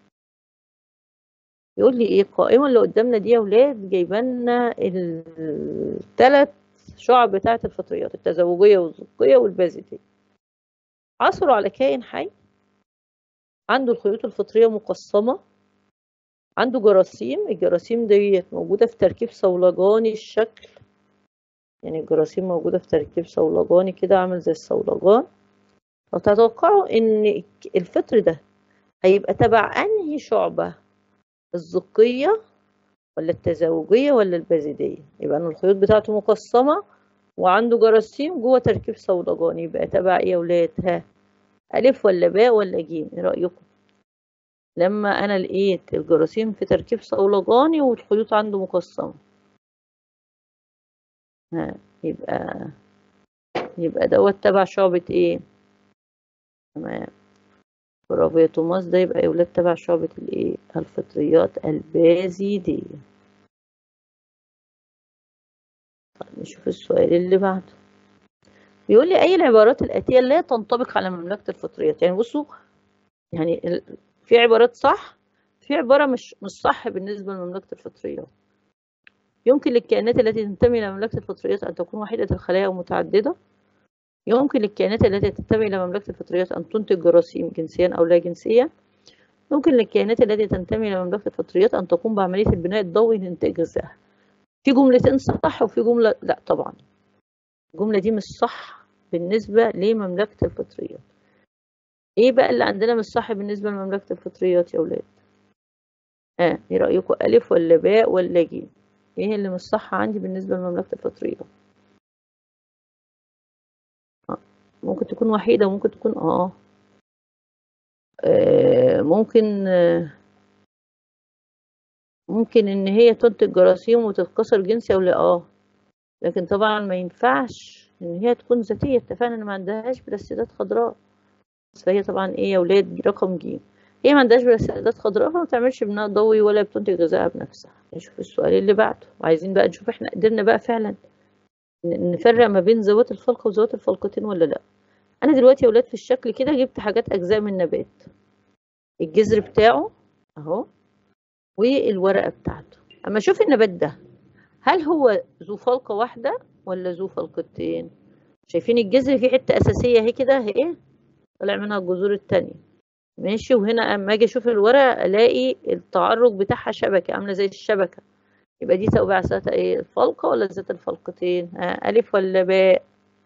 يقول لي ايه القائمة اللي قدامنا دي يا ولاد جايبالنا الثلاث شعب بتاعة الفطريات التزوجية والزقية والبازيتية عثروا على كائن حي عنده الخيوط الفطرية مقسمة عنده جراثيم الجراثيم ديت موجودة في تركيب صولجاني الشكل يعني الجراثيم موجودة في تركيب صولجاني كده عامل زي الصولجان فتتوقعوا ان الفطر ده هيبقى تبع انهي شعبة الزقية ولا التزاوجية ولا البازيدية يبقى ان الخيوط بتاعته مقسمة وعنده جراثيم جوه تركيب صولجاني يبقى تبع ايه يا ولاد ها ألف ولا باء ولا جيم ايه رأيكم لما انا لقيت الجراثيم في تركيب صولجاني والخيوط عنده مقسمة ها يبقى يبقى دوت تبع شعبة ايه تمام برافو يا توماس ده يبقى يا ولاد تبع شعبة الايه الفطريات البازيدية طيب نشوف السؤال اللي بعده بيقول لي أي العبارات الآتية لا تنطبق على مملكة الفطريات يعني بصوا يعني في عبارات صح في عبارة مش مش صح بالنسبة لمملكة الفطريات يمكن للكائنات التي تنتمي إلى مملكة الفطريات أن تكون وحيدة الخلايا ومتعددة يمكن للكائنات التي تنتمي إلى مملكة الفطريات أن تنتج جراثيم جنسيا أو لا جنسيا يمكن للكائنات التي تنتمي إلى مملكة الفطريات أن تقوم بعملية البناء الضوئي لإنتاج غذائها في جملتين صح وفي جملة لا طبعا الجملة دي مش صح بالنسبة لمملكة الفطريات ايه بقى اللي عندنا مش صح بالنسبة لمملكة الفطريات يا ولاد اه ايه رأيكم ألف ولا باء ولا جيم ايه اللي مش صح عندي بالنسبة لمملكة الفطريات آه. ممكن تكون وحيدة وممكن تكون اه, آه ممكن آه ممكن ان هي تنتج جراثيم وتتكسر جنسي او لا اه لكن طبعا ما ينفعش ان هي تكون ذاتيه اتفقنا ان ما عندهاش بلاستيدات خضراء فهي طبعا ايه يا ولاد رقم ج هي ما عندهاش بلاستيدات خضراء فما بتعملش بناء ضوئي ولا بتنتج غذائها بنفسها نشوف السؤال اللي بعده وعايزين بقى نشوف احنا قدرنا بقى فعلا نفرق ما بين ذوات الفلقه وذوات الفلقتين ولا لا انا دلوقتي يا ولاد في الشكل كده جبت حاجات اجزاء من النبات الجذر بتاعه اهو والورقة بتاعته أما أشوف النبات ده هل هو ذو فلقة واحدة ولا ذو فلقتين شايفين الجذر في حتة أساسية اهي كده اهي طلع منها الجذور التانية ماشي وهنا أما أجي أشوف الورقة ألاقي التعرج بتاعها شبكة عاملة زي الشبكة يبقى دي تبع ذات ايه الفلقة ولا ذات الفلقتين ها ألف ولا باء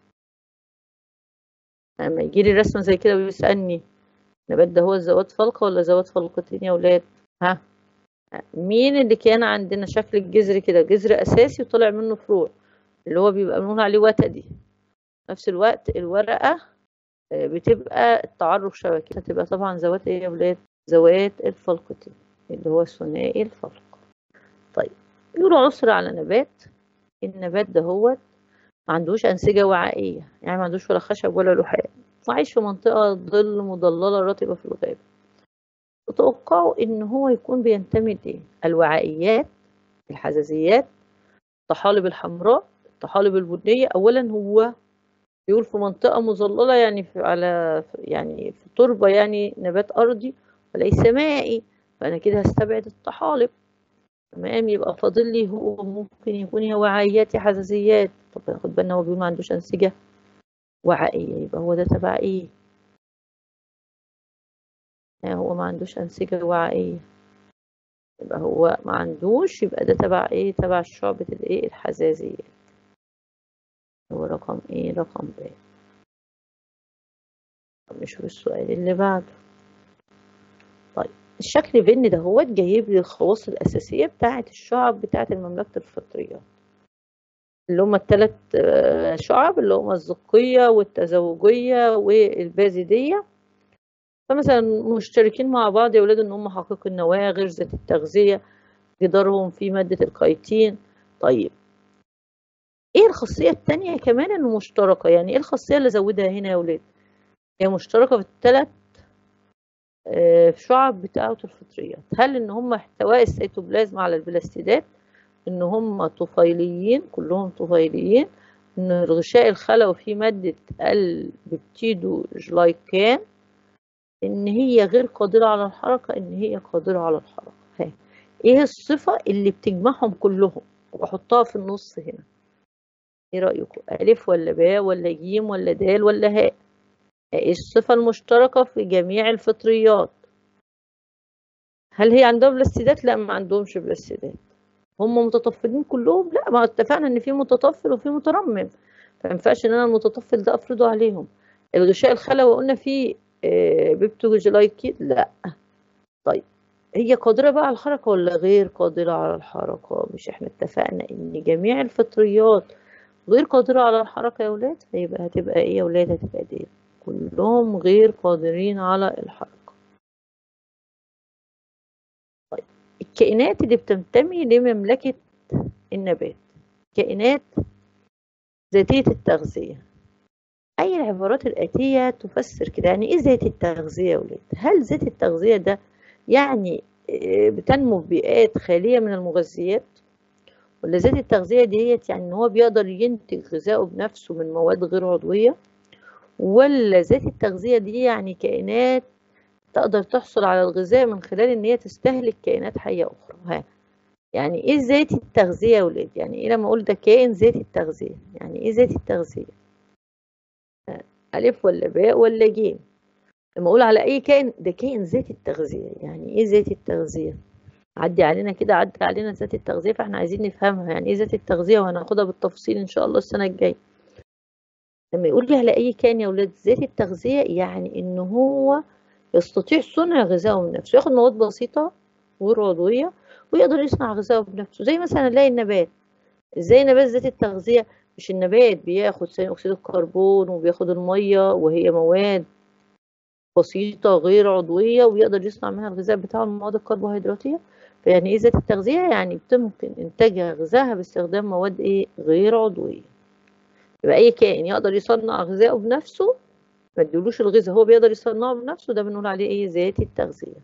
أما يجي لي رسمة زي كده ويسألني النبات ده هو ذوات فلقة ولا ذوات فلقتين يا ولاد ها مين اللي كان عندنا شكل الجذر كده جذر اساسي وطلع منه فروع اللي هو بيبقى بنقول عليه وتدي نفس الوقت الورقه بتبقى التعرف شبكي هتبقى طبعا ذوات ايه يا ولاد ذوات الفلقتين اللي هو ثنائي الفلق طيب يقولوا عسر على نبات النبات ده هو ما عندوش انسجه وعائيه يعني ما عندوش ولا خشب ولا لحاء وعايش في منطقه ظل مضلله رطبه في الغابه تتوقعوا ان هو يكون بينتمي لايه الوعائيات الحزازيات الطحالب الحمراء الطحالب البنيه اولا هو بيقول في منطقه مظلله يعني في على يعني في تربه يعني نبات ارضي وليس مائي فانا كده هستبعد الطحالب تمام يبقى فاضل لي هو ممكن يكون يا وعائيات يا حزازيات طب ناخد بالنا هو بيقول ما عندوش انسجه وعائيه يبقى هو ده تبع ايه هو ما عندوش أنسجة وعائية يبقى هو ما عندوش يبقى ده تبع ايه تبع شعبة الايه الحزازيات هو رقم ايه رقم ب نشوف السؤال اللي بعده طيب الشكل فين ده هو جايب لي الخواص الأساسية بتاعة الشعب بتاعة المملكة الفطريات اللي هما الثلاث شعب اللي هما الزقية والتزوجية والبازدية فمثلا مشتركين مع بعض يا ولاد ان هم حقيق النواة غير ذات التغذية جدارهم في مادة الكايتين طيب ايه الخاصية التانية كمان انه مشتركة يعني ايه الخاصية اللي زودها هنا يا ولاد هي مشتركة في الثلاث شعب بتاعة الفطريات هل ان هم احتواء السيتوبلازم على البلاستيدات ان هم طفيليين كلهم طفيليين ان الغشاء الخلوي فيه مادة الببتيدوجلايكان ان هي غير قادرة على الحركة ان هي قادرة على الحركة ها. ايه الصفة اللي بتجمعهم كلهم واحطها في النص هنا ايه رأيكم الف ولا باء ولا جيم ولا دال ولا هاء ايه الصفة المشتركة في جميع الفطريات هل هي عندها بلاستيدات لا ما عندهمش بلاستيدات هم متطفلين كلهم لا ما اتفقنا ان في متطفل وفي مترمم فما ينفعش ان انا المتطفل ده افرضه عليهم الغشاء الخلوي قلنا فيه بيبتوجلايكيد لا طيب هي قادرة بقى على الحركة ولا غير قادرة على الحركة مش احنا اتفقنا ان جميع الفطريات غير قادرة على الحركة يا ولاد فيبقى هتبقى ايه يا ولاد هتبقى دي كلهم غير قادرين على الحركة طيب الكائنات اللي بتنتمي لمملكة النبات كائنات ذاتية التغذية أي العبارات الآتية تفسر كده يعني إيه ذات التغذية يا ولاد؟ هل ذات التغذية ده يعني بتنمو في بيئات خالية من المغذيات ولا ذات التغذية ديت يعني ان هو بيقدر ينتج غذائه بنفسه من مواد غير عضوية ولا ذات التغذية دي يعني كائنات تقدر تحصل على الغذاء من خلال ان هي تستهلك كائنات حية اخرى ها يعني ايه ذات التغذية يا ولاد يعني ايه لما اقول ده كائن ذات التغذية يعني ايه ذات التغذية الف ولا باء ولا جيم لما اقول على اي كائن ده كائن ذات التغذية يعني ايه ذات التغذية عدي علينا كده عدي علينا ذات التغذية فاحنا عايزين نفهمها يعني ايه ذات التغذية وهناخدها بالتفصيل ان شاء الله السنة الجاية لما يقول لي على اي كائن يا ولاد ذات التغذية يعني ان هو يستطيع صنع غذائه من نفسه ياخد مواد بسيطة غير عضوية ويقدر يصنع غذائه بنفسه زي مثلا نلاقي النبات ازاي نبات ذات التغذية مش النبات بياخد ثاني اكسيد الكربون وبياخد المية وهي مواد بسيطة غير عضوية ويقدر يصنع منها الغذاء بتاعه المواد الكربوهيدراتية فيعني ايه ذات التغذية يعني بتمكن انتاجها غذائها باستخدام مواد ايه غير عضوية يبقى اي كائن يقدر يصنع غذائه بنفسه ما اديلوش الغذاء هو بيقدر يصنعه بنفسه ده بنقول عليه ايه ذات التغذية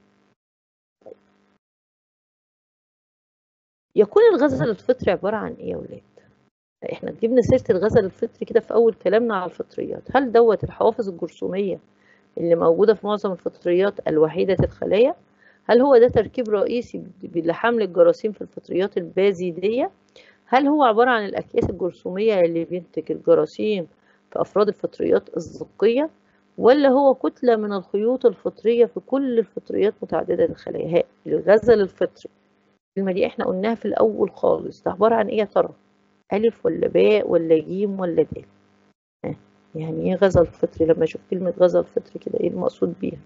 يكون الغزل الفطري عبارة عن ايه يا ولاد احنا جبنا سيرة الغزل الفطري كده في اول كلامنا على الفطريات هل دوت الحوافظ الجرثومية اللي موجودة في معظم الفطريات الوحيدة الخلايا هل هو ده تركيب رئيسي لحمل الجراثيم في الفطريات البازيدية هل هو عبارة عن الأكياس الجرثومية اللي بينتج الجراثيم في أفراد الفطريات الزقية ولا هو كتلة من الخيوط الفطرية في كل الفطريات متعددة الخلايا الغزل الفطري الكلمة دي احنا قلناها في الأول خالص ده عبارة عن ايه يا ترى ألف ولا باء ولا جيم ولا دال يعني ايه غزل فطري لما اشوف كلمة غزل فطري كده ايه المقصود بيها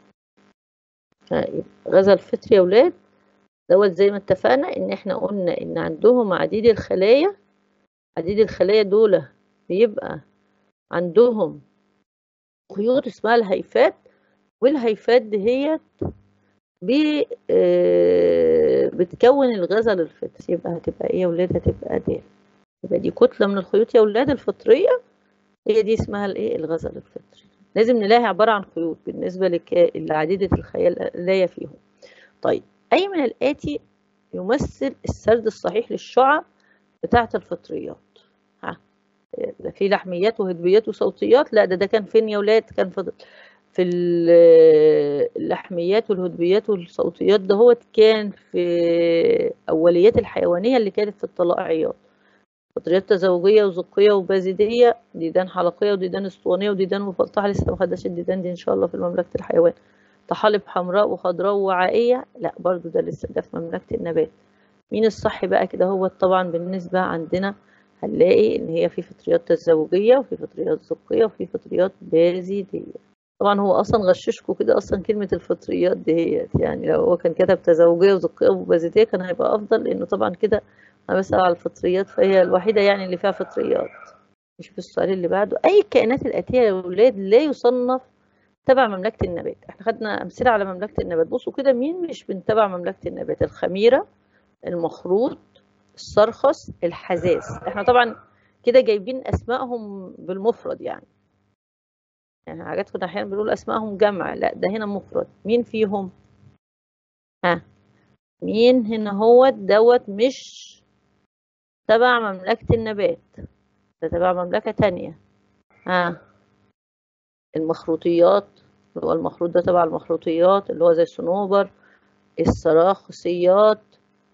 غزل فطري يا ولاد دوت زي ما اتفقنا ان احنا قلنا ان عندهم عديد الخلايا عديد الخلايا دول بيبقى عندهم خيوط اسمها الهيفات والهيفات دهيت بي آه بتكون الغزل الفطري يبقى هتبقى ايه يا ولاد هتبقى دال يبقى دي كتلة من الخيوط يا ولاد الفطرية هي دي اسمها الايه الغزل الفطري لازم نلاقي عبارة عن خيوط بالنسبة لك لعديدة الخلايا فيهم طيب أي من الآتي يمثل السرد الصحيح للشعب بتاعة الفطريات ها ده في لحميات وهدبيات وصوتيات لا ده ده كان فين يا ولاد كان في في اللحميات والهدبيات والصوتيات ده هو كان في أوليات الحيوانية اللي كانت في الطلائعيات فطريات تزوجية وزقية وبازيدية ديدان حلقية وديدان اسطوانية وديدان مفلطحة لسه ما خدناش الديدان دي إن شاء الله في مملكة الحيوان طحالب حمراء وخضراء وعائية لا برضو ده لسه ده في مملكة النبات مين الصح بقى كده هو طبعا بالنسبة عندنا هنلاقي إن هي في فطريات تزوجية وفي فطريات زقية وفي فطريات بازيدية طبعا هو أصلا غششكوا كده أصلا كلمة الفطريات ديت يعني لو هو كان كتب تزوجية وزقية وبازيدية كان هيبقى أفضل لأنه طبعا كده أنا بسأل على الفطريات فهي الوحيدة يعني اللي فيها فطريات نشوف السؤال اللي بعده أي الكائنات الآتية يا ولاد لا يصنف تبع مملكة النبات احنا خدنا أمثلة على مملكة النبات بصوا كده مين مش من تبع مملكة النبات الخميرة المخروط السرخس الحزاز احنا طبعا كده جايبين أسمائهم بالمفرد يعني يعني حاجات كنا أحيانا بنقول أسمائهم جمع لا ده هنا مفرد مين فيهم ها مين هنا هو دوت مش تبع مملكة النبات ده تبع مملكة تانية ها المخروطيات اللي هو المخروط ده تبع المخروطيات اللي هو زي الصنوبر السراخسيات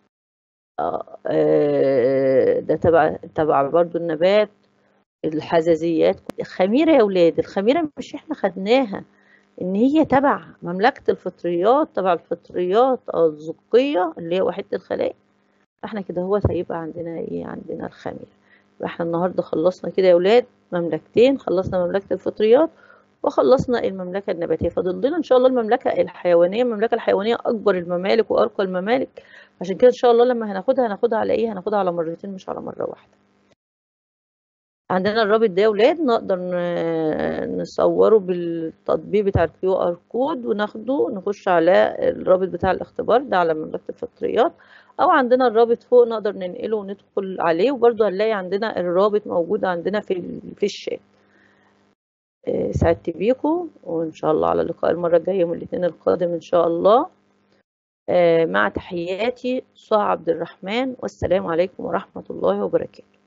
ده تبع تبع برضو النبات الحزازيات الخميرة يا ولاد الخميرة مش احنا خدناها ان هي تبع مملكة الفطريات تبع الفطريات الزقية اللي هي وحدة الخلايا فاحنا كده هو هيبقى عندنا ايه عندنا الخميرة احنا النهاردة خلصنا كده يا ولاد مملكتين خلصنا مملكة الفطريات وخلصنا المملكة النباتية فاضل لنا إن شاء الله المملكة الحيوانية المملكة الحيوانية أكبر الممالك وأرقى الممالك عشان كده إن شاء الله لما هناخدها هناخدها على إيه هناخدها على مرتين مش على مرة واحدة عندنا الرابط ده يا ولاد نقدر نصوره بالتطبيق بتاع الكيو ار كود وناخده نخش على الرابط بتاع الاختبار ده على مملكة الفطريات او عندنا الرابط فوق نقدر ننقله وندخل عليه وبرده هنلاقي عندنا الرابط موجود عندنا في في الشات سعدت بيكم وإن شاء الله على اللقاء المرة الجاية يوم الاثنين القادم إن شاء الله آه، مع تحياتي صاع عبد الرحمن والسلام عليكم ورحمة الله وبركاته